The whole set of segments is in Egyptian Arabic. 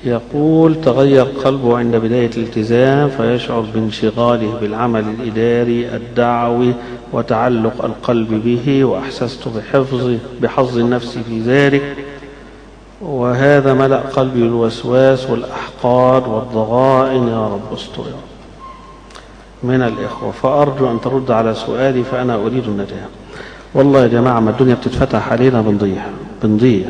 يقول تغير قلبه عند بداية الالتزام فيشعر بانشغاله بالعمل الإداري الدعوي وتعلق القلب به وأحسست بحفظ بحظ النفس في ذلك وهذا ملأ قلبي الوسواس والأحقاد والضغائن يا رب استر يا رب من الإخوة فأرجو أن ترد على سؤالي فأنا أريد النجاة والله يا جماعة ما الدنيا بتتفتح علينا بنضيع بنضيع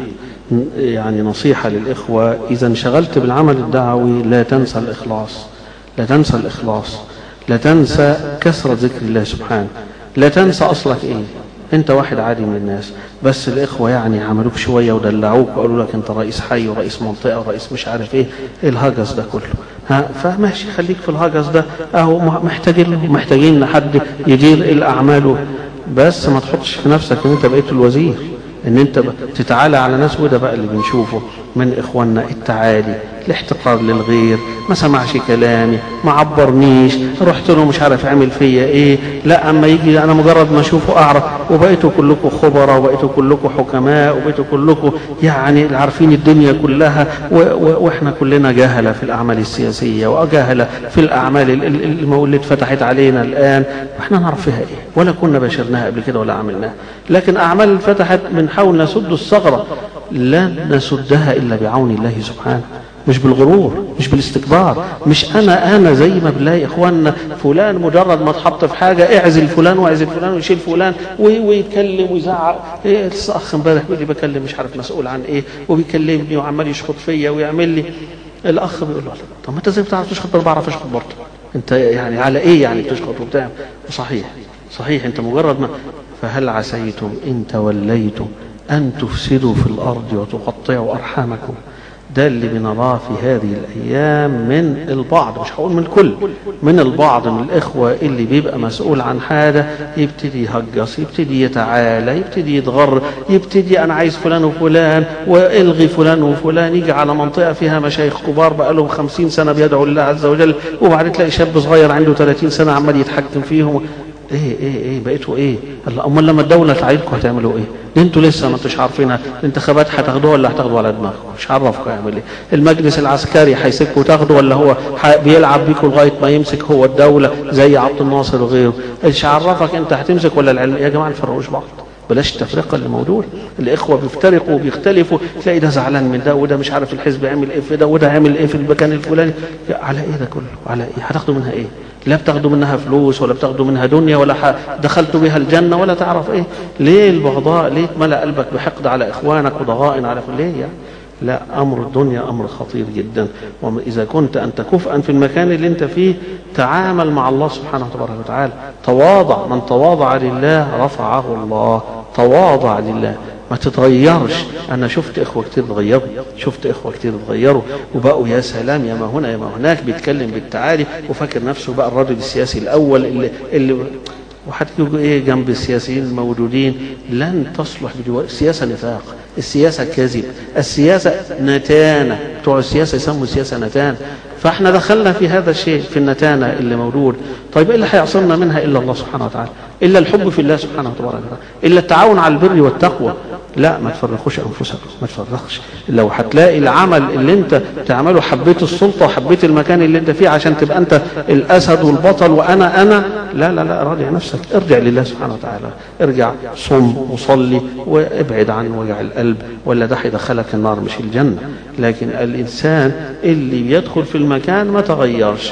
يعني نصيحة للإخوة إذا انشغلت بالعمل الدعوي لا تنسى الإخلاص لا تنسى الإخلاص لا تنسى كثرة ذكر الله سبحانه لا تنسى أصلك إيه أنت واحد عادي من الناس بس الإخوة يعني عملوك شوية ودلعوك وقالوا لك أنت رئيس حي ورئيس منطقة ورئيس مش عارف إيه إيه الهجس ده كله ها فماشي خليك في الهجس ده أهو محتاجين محتاجين حد يدير الأعمال بس ما تحطش في نفسك ان انت بقيت الوزير ان انت تتعالى على ناس وده بقى اللي بنشوفه من اخواننا التعالي الاحتقار للغير ما سمعش كلامي ما عبرنيش رحت له مش عارف عمل فيا ايه لا اما يجي انا مجرد ما اشوفه اعرف وبقيتوا كلكم خبراء وبقيتوا كلكم حكماء وبقيتوا كلكم يعني عارفين الدنيا كلها و و واحنا كلنا جهله في الاعمال السياسيه وجهله في الاعمال اللي اتفتحت علينا الان واحنا نعرف فيها ايه ولا كنا بشرناها قبل كده ولا عملناها لكن اعمال اتفتحت بنحاول نسد الثغره لا نسدها الا بعون الله سبحانه مش بالغرور مش بالاستكبار مش انا انا زي ما بنلاقي اخواننا فلان مجرد ما اتحط في حاجه اعزل فلان واعزل فلان ويشيل فلان ويتكلم ويزعق ايه الاخ امبارح بيقول لي بكلم مش عارف مسؤول عن ايه وبيكلمني وعمال يشخط فيا ويعمل لي الاخ بيقول له طب ما انت ازاي بتعرف تشخط انا بعرف اشخط برضه انت يعني على ايه يعني بتشخط وبتاع صحيح صحيح انت مجرد ما فهل عسيتم ان توليتم ان تفسدوا في الارض وتقطعوا ارحامكم ده اللي بنراه في هذه الأيام من البعض مش هقول من الكل من البعض من الإخوة اللي بيبقى مسؤول عن حاجة يبتدي يهجص يبتدي يتعالى يبتدي يتغر يبتدي أنا عايز فلان وفلان والغي فلان وفلان يجي على منطقة فيها مشايخ كبار بقى لهم خمسين سنة بيدعوا الله عز وجل وبعدين تلاقي شاب صغير عنده 30 سنة عمال يتحكم فيهم ايه ايه ايه بقيتوا ايه امال لما الدوله تعيدكم هتعملوا ايه انتوا لسه ما انتوش عارفينها الانتخابات هتاخدوها ولا هتاخدوها على دماغكم مش عرفكم يعمل ايه المجلس العسكري هيسيبكم تاخدوا ولا هو بيلعب بيكم لغايه ما يمسك هو الدوله زي عبد الناصر وغيره مش عرفك انت هتمسك ولا العلم يا جماعه ما تفرقوش بعض بلاش التفرقة اللي موجود الإخوة بيفترقوا وبيختلفوا تلاقي ده زعلان من ده وده مش عارف الحزب يعمل إيه في ده وده عامل إيه في المكان الفلاني على إيه ده كله على إيه هتاخدوا منها إيه لا بتاخدوا منها فلوس ولا بتاخدوا منها دنيا ولا دخلتوا بها الجنة ولا تعرف إيه ليه البغضاء ليه ملأ قلبك بحقد على إخوانك وضغائن على ليه يعني لا أمر الدنيا أمر خطير جدا وإذا كنت أنت كفءا في المكان اللي أنت فيه تعامل مع الله سبحانه وتعالى تواضع من تواضع لله رفعه الله تواضع لله ما تتغيرش انا شفت اخوه كتير اتغيروا شفت اخوه كتير اتغيروا وبقوا يا سلام يا ما هنا يا ما هناك بيتكلم بالتعالي وفاكر نفسه بقى الرجل السياسي الاول اللي, اللي وهتيجوا ايه جنب السياسيين الموجودين لن تصلح بدول السياسه نفاق السياسه كذب السياسه نتانه بتوع السياسه يسموا السياسه نتانه فاحنا دخلنا في هذا الشيء في النتانه اللي موجود طيب ايه اللي هيعصمنا منها الا الله سبحانه وتعالى الا الحب في الله سبحانه وتعالى الا التعاون على البر والتقوى لا ما تفرقوش انفسكم ما تفرقش لو هتلاقي العمل اللي انت تعمله حبيت السلطه وحبيت المكان اللي انت فيه عشان تبقى انت الاسد والبطل وانا انا لا لا لا راجع نفسك ارجع لله سبحانه وتعالى ارجع صم وصلي وابعد عن وجع القلب ولا ده هيدخلك النار مش الجنه لكن الانسان اللي يدخل في المكان ما تغيرش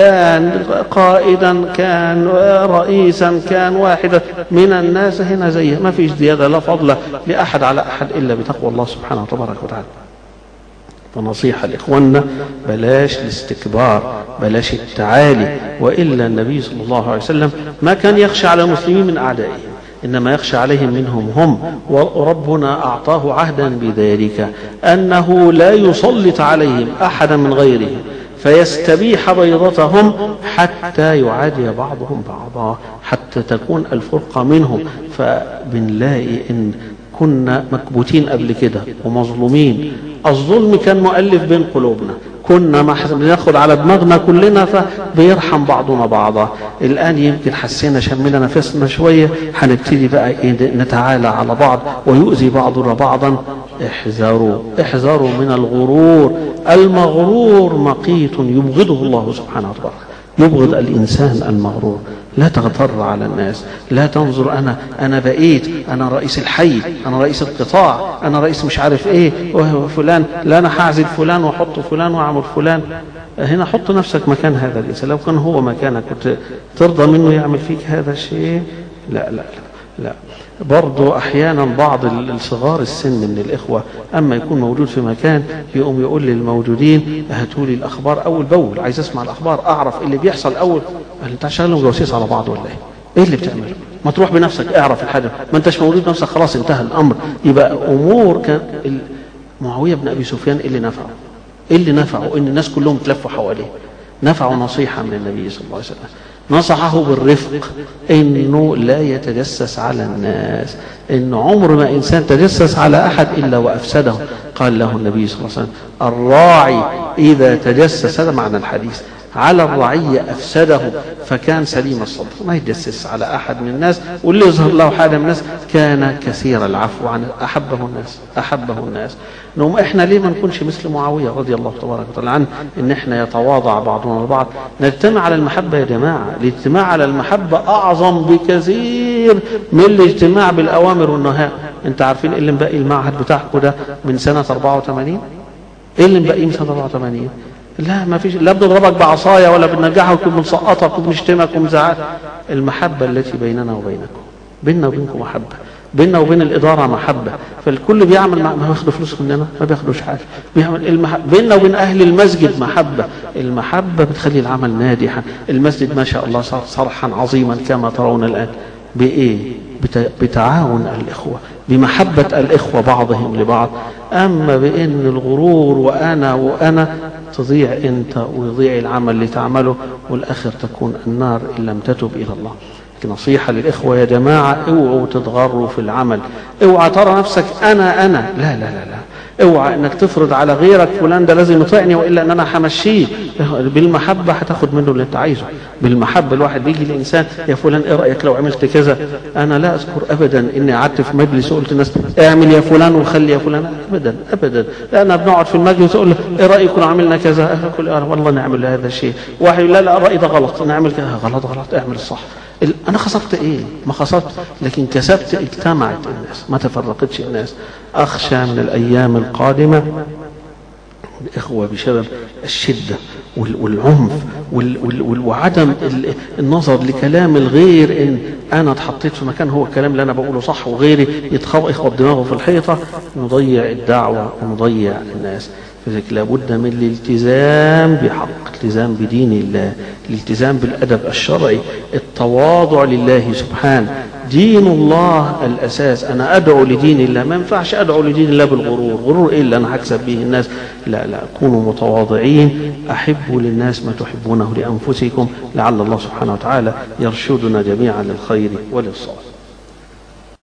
كان قائدا كان رئيسا كان واحدا من الناس هنا زيه ما فيش زيادة لا فضل لأحد على أحد إلا بتقوى الله سبحانه وتبارك وتعالى فنصيحة لإخواننا بلاش الاستكبار بلاش التعالي وإلا النبي صلى الله عليه وسلم ما كان يخشى على المسلمين من أعدائهم إنما يخشى عليهم منهم هم وربنا أعطاه عهدا بذلك أنه لا يسلط عليهم أحدا من غيرهم فيستبيح بيضتهم حتى يعادي بعضهم بعضا حتى تكون الفرقة منهم فبنلاقي إن كنا مكبوتين قبل كده ومظلومين الظلم كان مؤلف بين قلوبنا كنا بناخد على دماغنا كلنا فبيرحم بعضنا بعضا الآن يمكن حسينا شمينا نفسنا شوية هنبتدي بقى إيه نتعالى على بعض ويؤذي بعضنا بعضا احذروا احذروا من الغرور المغرور مقيت يبغضه الله سبحانه وتعالى يبغض الإنسان المغرور لا تغتر على الناس لا تنظر أنا أنا بقيت أنا رئيس الحي أنا رئيس القطاع أنا رئيس مش عارف إيه وفلان لا أنا هعزل فلان وأحط فلان وأعمل فلان هنا حط نفسك مكان هذا الإنسان لو كان هو مكانك كنت ترضى منه يعمل فيك هذا الشيء لا لا لا, لا. برضو احيانا بعض الصغار السن من الاخوه اما يكون موجود في مكان يقوم يقول للموجودين هاتوا لي الاخبار اول باول عايز اسمع الاخبار اعرف اللي بيحصل اول انت شغالهم جواسيس على بعض ولا ايه؟ ايه اللي بتعمله؟ ما تروح بنفسك اعرف الحاجه ما انتش موجود بنفسك خلاص انتهى الامر يبقى امور كان معاويه بن ابي سفيان ايه اللي نفعه؟ ايه اللي نفعه؟ ان الناس كلهم تلفوا حواليه نفعه نصيحه من النبي صلى الله عليه وسلم نصحه بالرفق انه لا يتجسس على الناس ان عمر ما انسان تجسس على احد الا وافسده قال له النبي صلى الله عليه وسلم الراعي اذا تجسس هذا معنى الحديث على الرعية أفسده فكان سليم الصدر ما يتجسس على أحد من الناس واللي يظهر له حاجة من الناس كان كثير العفو عن أحبه الناس أحبه الناس نقوم إحنا ليه ما نكونش مثل معاوية رضي الله تبارك وتعالى عنه إن إحنا يتواضع بعضنا البعض نجتمع على المحبة يا جماعة الاجتماع على المحبة أعظم بكثير من الاجتماع بالأوامر والنهاء أنت عارفين إيه اللي مبقي المعهد بتاعكم ده من سنة 84 إيه اللي مبقي من سنة 84 لا ما فيش لا بنضربك بعصايه ولا بننجحك وبنسقطك وبنشتمك وبنزعلك المحبه التي بيننا وبينكم بيننا وبينكم محبه بيننا وبين الاداره محبه فالكل بيعمل ما بياخدوا فلوس مننا ما بياخدوش حاجه بيعمل المح... بيننا وبين اهل المسجد محبه المحبه بتخلي العمل ناجحا المسجد ما شاء الله صار صرحا عظيما كما ترون الان بايه بت... بتعاون الاخوه بمحبه الاخوه بعضهم لبعض اما بان الغرور وانا وانا تضيع انت ويضيع العمل اللي تعمله والاخر تكون النار ان لم تتب الى الله نصيحة للإخوة يا جماعة اوعوا تتغروا في العمل اوعى ترى نفسك أنا أنا لا لا لا لا اوعى انك تفرض على غيرك فلان ده لازم يطيعني والا ان انا همشيه بالمحبه هتاخد منه اللي انت عايزه بالمحبه الواحد بيجي لانسان يا فلان ايه رايك لو عملت كذا انا لا اذكر ابدا اني قعدت في مجلس وقلت للناس اعمل يا فلان وخلي يا فلان ابدا ابدا انا بنقعد في المجلس اقول له ايه رايكم لو عملنا كذا اقول والله نعمل هذا الشيء واحد لا لا الراي ده غلط نعمل كذا غلط غلط اعمل الصح انا خسرت ايه ما خسرت لكن كسبت اجتمعت الناس ما تفرقتش الناس اخشى من الايام القادمه الاخوه بسبب الشده والعنف وعدم النظر لكلام الغير ان انا اتحطيت في مكان هو الكلام اللي انا بقوله صح وغيري يخبط دماغه في الحيطه نضيع الدعوه ونضيع الناس فذلك لابد من الالتزام بحق الالتزام بدين الله الالتزام بالأدب الشرعي التواضع لله سبحانه دين الله الأساس أنا أدعو لدين الله ما ينفعش أدعو لدين الله بالغرور غرور إيه اللي أنا هكسب به الناس لا لا كونوا متواضعين أحبوا للناس ما تحبونه لأنفسكم لعل الله سبحانه وتعالى يرشدنا جميعا للخير وللصالح